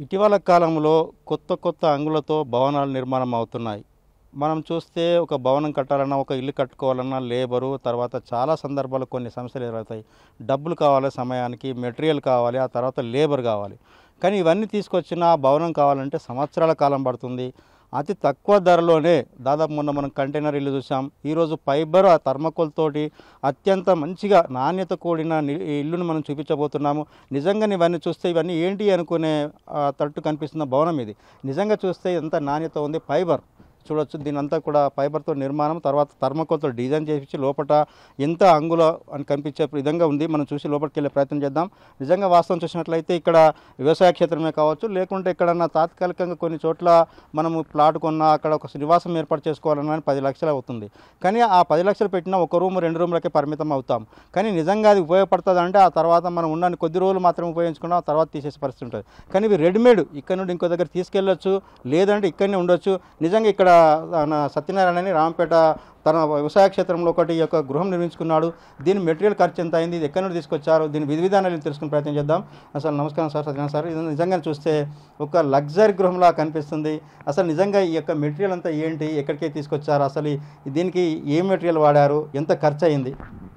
ఇటీవల కాలంలో కొత్త కొత్త అంగులతో భవనాలు నిర్మాణం అవుతున్నాయి మనం చూస్తే ఒక భవనం కట్టాలన్నా ఒక ఇల్లు కట్టుకోవాలన్నా లేబరు తర్వాత చాలా సందర్భాలు కొన్ని సమస్యలు ఎదురవుతాయి డబ్బులు కావాలి సమయానికి మెటీరియల్ కావాలి ఆ తర్వాత లేబర్ కావాలి కానీ ఇవన్నీ తీసుకొచ్చిన ఆ భవనం కావాలంటే సంవత్సరాల కాలం పడుతుంది అతి తక్కువ ధరలోనే దాదాపు మొన్న మనం కంటైనర్ ఇల్లు చూసాం ఈరోజు ఫైబర్ ఆ థర్మకోల్ తోటి అత్యంత మంచిగా నాణ్యత కూడిన ని- ఈ ఇల్లును మనం చూపించబోతున్నాము నిజంగా ఇవన్నీ చూస్తే ఇవన్నీ ఏంటి అనుకునే ఆ, తట్టు కనిపిస్తున్న భవనం ఇది నిజంగా చూస్తే ఎంత నాణ్యత ఉంది ఫైబర్ చూడొచ్చు దీని అంతా కూడా ఫైబర్తో నిర్మాణం తర్వాత థర్మకోల్తో డిజైన్ చేసి లోపల ఎంత అంగుల అని కనిపించే విధంగా ఉంది మనం చూసి లోపలికి వెళ్ళే ప్రయత్నం చేద్దాం నిజంగా వాస్తవం చూసినట్లయితే ఇక్కడ వ్యవసాయ క్షేత్రమే కావచ్చు లేకుంటే ఎక్కడన్నా తాత్కాలికంగా కొన్ని చోట్ల మనము ప్లాట్ కొన్నా అక్కడ ఒక నివాసం ఏర్పాటు చేసుకోవాలన్నా పది లక్షలు అవుతుంది కానీ ఆ పది లక్షలు పెట్టినా ఒక రూమ్ రెండు రూమ్లకే పరిమితం అవుతాం కానీ నిజంగా అది ఉపయోగపడుతుంది అంటే ఆ తర్వాత మనం ఉన్న కొద్ది రోజులు మాత్రం ఉపయోగించుకున్నాం ఆ తర్వాత తీసేసే పరిస్థితి ఉంటుంది కానీ ఇవి రెడీమేడ్ ఇక్కడ నుండి ఇంకో దగ్గర తీసుకెళ్ళొచ్చు లేదంటే ఇక్కడనే ఉండొచ్చు నిజంగా ఇక్కడ మన సత్యనారాయణ అని రాంపేట తన వ్యవసాయ క్షేత్రంలో ఒకటి ఈ యొక్క గృహం నిర్మించుకున్నాడు దీని మెటీరియల్ ఖర్చు ఎంత అయింది ఇది ఎక్కడి నుండి తీసుకొచ్చారు దీని విధి విధానాలు తెలుసుకునే ప్రయత్నం చేద్దాం అసలు నమస్కారం సార్ సత్యనారాయణ సార్ ఇది నిజంగా చూస్తే ఒక లగ్జరీ గృహంలా కనిపిస్తుంది అసలు నిజంగా ఈ యొక్క మెటీరియల్ అంతా ఏంటి ఎక్కడికి తీసుకొచ్చారు అసలు ఈ- దీనికి ఏ మెటీరియల్ వాడారు ఎంత ఖర్చు అయింది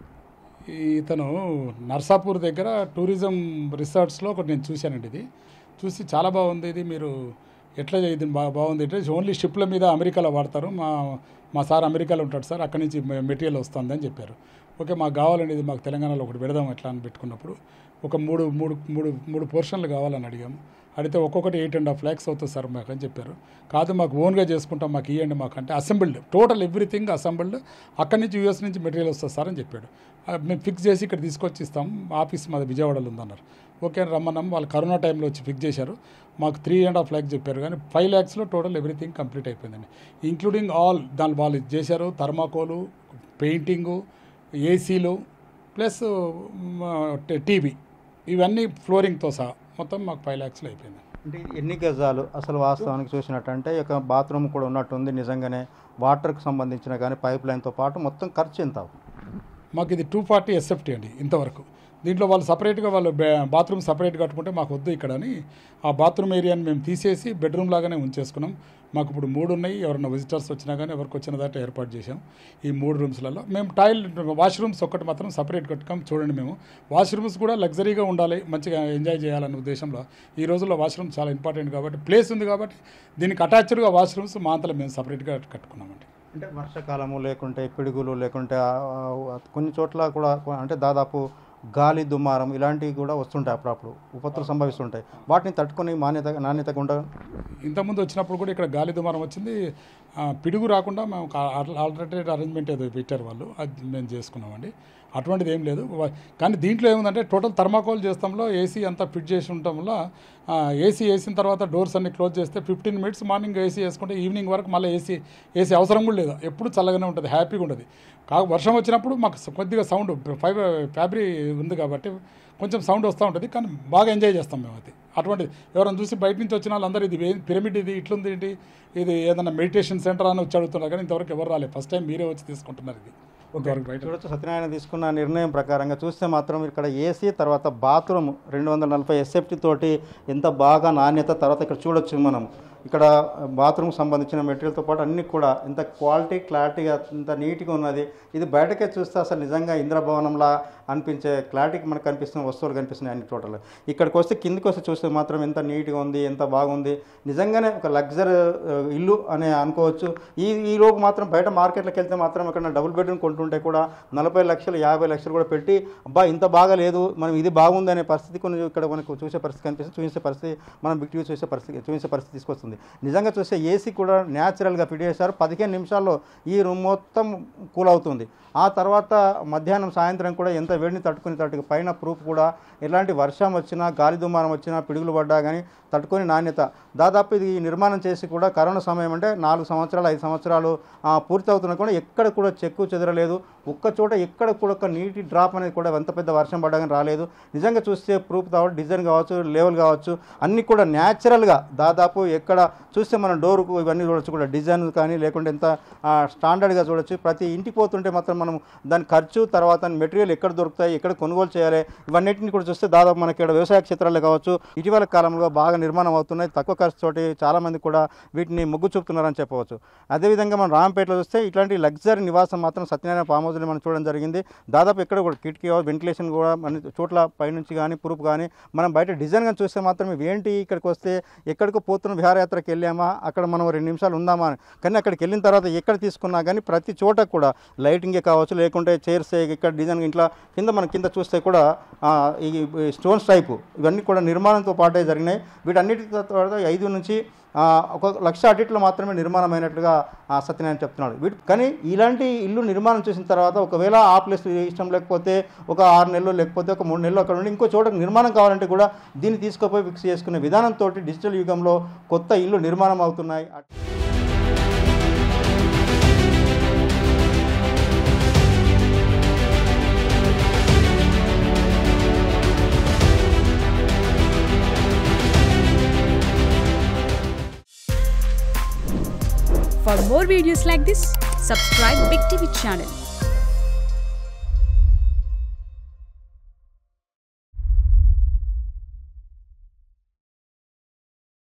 ఇతను నర్సాపూర్ దగ్గర టూరిజం రిసార్ట్స్లో ఒకటి నేను చూశానండి ఇది చూసి చాలా బాగుంది ఇది మీరు ఎట్లా ఇది బాగా బాగుంది అంటే ఓన్లీ షిప్ల మీద అమెరికాలో వాడతారు మా మా సార్ అమెరికాలో ఉంటాడు సార్ అక్కడి నుంచి మె- మెటీరియల్ వస్తుంది అని చెప్పారు ఓకే మాకు కావాలండి ఇది మాకు తెలంగాణలో ఒకటి పెడదాం ఎట్లా అని పెట్టుకున్నప్పుడు ఒక మూడు మూడు మూడు మూడు పోర్షన్లు కావాలని అడిగాము అడిగితే ఒక్కొక్కటి ఎయిట్ అండ్ హాఫ్ ల్యాక్స్ అవుతుంది సార్ మాకు అని చెప్పారు కాదు మాకు ఓన్గా చేసుకుంటాం మాకు ఇవ్వండి మాకు అంటే అసెంబ్ల్డ్ టోటల్ ఎవ్రీథింగ్ అసెంబ్ల్డ్ అక్కడి నుంచి యూఎస్ నుంచి మెటీరియల్ వస్తుంది సార్ అని చెప్పాడు ఆ, మేము ఫిక్స్ చేసి ఇక్కడ తీసుకొచ్చి ఇస్తాం ఆఫీస్ మాది విజయవాడలో ఉందన్నారు ఓకే అని రమ్మన్నాం వాళ్ళు కరోనా టైంలో వచ్చి ఫిక్స్ చేశారు మాకు త్రీ అండ్ హాఫ్ ల్యాక్స్ చెప్పారు కానీ ఫైవ్ ల్యాక్స్లో టోటల్ ఎవ్రీథింగ్ కంప్లీట్ అయిపోయిందండి ఇంక్లూడింగ్ ఆల్ దాని వాళ్ళు ఇది చేశారు థర్మాకోలు పెయింటింగు ఏసీలు ప్లస్ టీవీ ఇవన్నీ ఫ్లోరింగ్తో సహా మొత్తం మాకు ఫైవ్ ల్యాక్స్లో అయిపోయింది అంటే ఇది ఎన్ని గజాలు అసలు వాస్తవానికి చూసినట్టంటే ఈ యొక్క బాత్రూమ్ కూడా ఉన్నట్టుంది నిజంగానే వాటర్కి సంబంధించిన కానీ పైప్ లైన్తో పాటు మొత్తం ఖర్చు ఎంత మాకు ఇది టూ ఫార్టీ ఎస్ఎఫ్టీ అండి ఇంతవరకు దీంట్లో వాళ్ళు సపరేట్గా వాళ్ళు బే- బాత్రూమ్ సపరేట్ కట్టుకుంటే మాకు వద్దు ఇక్కడ అని ఆ బాత్రూమ్ ఏరియాని మేము తీసేసి బెడ్రూమ్ లాగానే ఉంచేసుకున్నాం మాకు ఇప్పుడు మూడు ఉన్నాయి ఎవరైనా విజిటర్స్ వచ్చినా కానీ ఎవరికి వచ్చిన దాంట్లో ఏర్పాటు చేసాం ఈ మూడు రూమ్స్లలో మేము టాయిలెట్ వాష్రూమ్స్ ఒక్కటి మాత్రం సపరేట్ కట్టుకోం చూడండి మేము వాష్రూమ్స్ కూడా లగ్జరీగా ఉండాలి మంచిగా ఎంజాయ్ చేయాలనే ఉద్దేశంలో ఈ రోజుల్లో వాష్రూమ్ చాలా ఇంపార్టెంట్ కాబట్టి ప్లేస్ ఉంది కాబట్టి దీనికి అటాచ్డ్గా వాష్రూమ్స్ మా అంతలో మేము సపరేట్గా కట్టుకున్నామండి అంటే వర్షాకాలము లేకుంటే పిడుగులు లేకుంటే ఆ, ఆ, కొన్ని చోట్ల కూడా కొ- అంటే దాదాపు గాలి దుమారం ఇలాంటివి కూడా వస్తుంటాయి అప్పుడప్పుడు విపత్తులు సంభవిస్తుంటాయి వాటిని తట్టుకొని మాన్యత నాణ్యతగా ఉండ ఇంతకుముందు వచ్చినప్పుడు కూడా ఇక్కడ గాలి దుమారం వచ్చింది ఆ, పిడుగు రాకుండా మేము ఆల్టర్నేటివ్ అరేంజ్మెంట్ ఏదో పెట్టారు వాళ్ళు అది మేము చేసుకున్నామండి అటువంటిది ఏం లేదు వ- కానీ దీంట్లో ఏముందంటే టోటల్ థర్మాకోల్ చేస్తాంలో ఏసీ అంతా ఫిట్ చేసి ఉండటం వల్ల ఏసీ వేసిన తర్వాత డోర్స్ అన్ని క్లోజ్ చేస్తే ఫిఫ్టీన్ మినిట్స్ మార్నింగ్ ఏసీ వేసుకుంటే ఈవినింగ్ వరకు మళ్ళీ ఏసీ ఏసీ అవసరం కూడా లేదు ఎప్పుడు చల్లగానే ఉంటుంది హ్యాపీగా ఉంటుంది కా వర్షం వచ్చినప్పుడు మాకు స- కొద్దిగా సౌండ్ ఫైబర్ ఫ్యాబ్రిక్ ఉంది కాబట్టి కొంచెం సౌండ్ వస్తూ ఉంటుంది కానీ బాగా ఎంజాయ్ చేస్తాం మేము అది అటువంటి ఎవరైనా చూసి బయట నుంచి వచ్చిన వాళ్ళందరూ ఇది ఏ- పిరమిడ్ ఇది ఇట్లుంది ఏంటి ఇది ఏదైనా మెడిటేషన్ సెంటర్ అని వచ్చి అడుగుతున్నారు కానీ ఇంతవరకు ఎవరు రాలేదు ఫస్ట్ టైం మీరే వచ్చి తీసుకుంటున్నారు ఇది ఇంతవరకు బయట చూడొచ్చు సత్యనారాయణ తీసుకున్న నిర్ణయం ప్రకారంగా చూస్తే మాత్రం ఇక్కడ ఏసీ తర్వాత బాత్రూమ్ రెండు వందల నలభై ఎస్ఎఫ్టీ తోటి ఎంత బాగా నాణ్యత తర్వాత ఇక్కడ చూడొచ్చు మనం ఇక్కడ బాత్రూమ్ సంబంధించిన మెటీరియల్తో పాటు అన్ని కూడా ఎంత క్వాలిటీ క్లారిటీగా ఇంత నీట్గా ఉన్నది ఇది బయటకే చూస్తే అసలు నిజంగా ఇంద్రభవనంలా అనిపించే క్లారిటీకి మనకు కనిపిస్తున్న వస్తువులు కనిపిస్తున్నాయి అన్ని టోటల్ ఇక్కడికి వస్తే కిందికి వస్తే చూస్తే మాత్రం ఎంత నీట్గా ఉంది ఎంత బాగుంది నిజంగానే ఒక లగ్జరీ ఇల్లు అని అనుకోవచ్చు ఈ ఈ లోపు మాత్రం బయట మార్కెట్లోకి వెళ్తే మాత్రం ఇక్కడ డబుల్ బెడ్రూమ్ కొంటుంటే కూడా నలభై లక్షలు యాభై లక్షలు కూడా పెట్టి అబ్బా ఇంత బాగా లేదు మనం ఇది బాగుంది అనే పరిస్థితి కొన్ని ఇక్కడ మనకు చూసే పరిస్థితి కనిపిస్తుంది చూసే పరిస్థితి మనం బిగ్ టీవీ చూసే పరిస్థితి చూసే పరిస్థితి తీసుకొస్తుంది నిజంగా చూస్తే ఏసీ కూడా న్యాచురల్గా ఫిట్ చేశారు పదిహేను నిమిషాల్లో ఈ రూమ్ మొత్తం కూల్ అవుతుంది ఆ తర్వాత మధ్యాహ్నం సాయంత్రం కూడా ఎంత వేడిని తట్టుకుని తట్టుకు పైన ప్రూఫ్ కూడా ఎలాంటి వర్షం వచ్చినా గాలి దుమారం వచ్చినా పిడుగులు పడ్డా కానీ తట్టుకొని నాణ్యత దాదాపు ఇది నిర్మాణం చేసి కూడా కరోనా సమయం అంటే నాలుగు సంవత్సరాలు ఐదు సంవత్సరాలు ఆ, పూర్తి అవుతున్నా కూడా ఎక్కడ కూడా చెక్కు చెదరలేదు ఒక్క చోట ఎక్కడ కూడా ఒక నీటి డ్రాప్ అనేది కూడా ఎంత పెద్ద వర్షం పడ్డా కానీ రాలేదు నిజంగా చూస్తే ప్రూఫ్ కావచ్చు డిజైన్ కావచ్చు లెవెల్ కావచ్చు అన్నీ కూడా న్యాచురల్గా దాదాపు ఎక్కడ చూస్తే మనం డోరుకు ఇవన్నీ చూడొచ్చు కూడా డిజైన్ కానీ లేకుంటే ఎంత ఆ, స్టాండర్డ్గా చూడొచ్చు ప్రతి ఇంటికి పోతుంటే మాత్రం మనం దాని ఖర్చు తర్వాత మెటీరియల్ ఎక్కడ దొరుకుతాయి ఎక్కడ కొనుగోలు చేయాలి ఇవన్నిటిని కూడా చూస్తే దాదాపు మనకి ఇక్కడ వ్యవసాయ క్షేత్రాల్లో కావచ్చు ఇటీవల కాలంలో బాగా నిర్మాణం అవుతున్నాయి తక్కువ ఖర్చుతోటి చాలామంది కూడా వీటిని మొగ్గు చూపుతున్నారని చెప్పవచ్చు అదేవిధంగా మనం రాంపేటలో చూస్తే ఇట్లాంటి లగ్జరీ నివాసం మాత్రం సత్యనారాయణ ఫామ్ హౌస్ని మనం చూడడం జరిగింది దాదాపు ఎక్కడ కూడా కిటికీ వెంటిలేషన్ కూడా మన చోట్ల పైనుంచి కానీ ప్రూఫ్ కానీ మనం బయట డిజైన్ కానీ చూస్తే మాత్రం ఇవేంటి ఇక్కడికి వస్తే ఎక్కడికో పోతున్న విహారయాత్రకి వెళ్ళామా అక్కడ మనం రెండు నిమిషాలు ఉందామా అని కానీ అక్కడికి వెళ్ళిన తర్వాత ఎక్కడ తీసుకున్నా కానీ ప్రతి చోట కూడా లైటింగే కావచ్చు లేకుంటే చైర్స్ ఇక్కడ డిజైన్ ఇంట్లో కింద మనం కింద చూస్తే కూడా ఆ, ఈ స్టోన్స్ టైపు ఇవన్నీ కూడా నిర్మాణంతో పాటే జరిగినాయి వీటన్నిటి తర్వాత ఐదు నుంచి ఆ, ఒక లక్ష అడిట్లో మాత్రమే నిర్మాణం అయినట్లుగా ఆ, సత్యనారాయణ చెప్తున్నాడు వీటి కానీ ఇలాంటి ఇల్లు నిర్మాణం చేసిన తర్వాత ఒకవేళ ఆ ప్లేస్ ఇష్టం లేకపోతే ఒక ఆరు నెలలు లేకపోతే ఒక మూడు నెలలు అక్కడ ఉండి ఇంకో చోట నిర్మాణం కావాలంటే కూడా దీన్ని తీసుకుపోయి ఫిక్స్ చేసుకునే విధానంతో డిజిటల్ యుగంలో కొత్త ఇల్లు నిర్మాణం అవుతున్నాయి For more videos like this, subscribe Big TV channel